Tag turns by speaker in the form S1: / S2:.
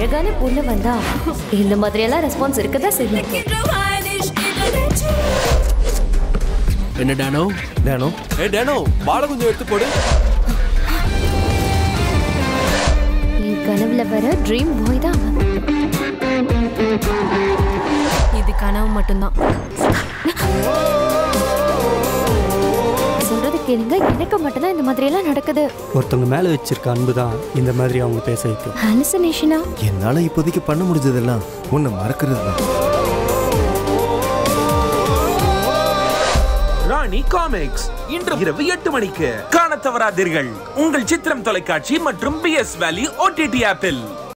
S1: அழகான பொண்ணு வந்தா இந்த மாதிரி எல்லாம் ரெஸ்பான்ஸ் இருக்கதான் செய்யும்
S2: என்ன டானோ
S3: டேனோ
S4: ஏ டேனோ பாலை கொஞ்சம் எடுத்து போடு
S1: என் கனவுல வர ட்ரீம் பாய் தான் அவன்.
S5: இது கனவு மட்டும்தான்
S1: சொல்றது கேளுங்க எனக்கு மட்டும்தான் இந்த மாதிரி எல்லாம் நடக்குது
S3: ஒருத்தவங்க மேலே வச்சிருக்க அன்பு தான் இந்த மாதிரி அவங்க பேச வைக்கும்
S1: ஹாலுசினேஷனா
S6: என்னால இப்போதைக்கு பண்ண முடிஞ்சதெல்லாம் உன்னை மறக்கிறது தான்
S7: ராணி காமிக்ஸ் இன்று இரவு எட்டு மணிக்கு காணத் தவறாதீர்கள் உங்கள் சித்திரம் தொலைக்காட்சி மற்றும் பி எஸ் வேலி ஓடிடி ஆப்பில்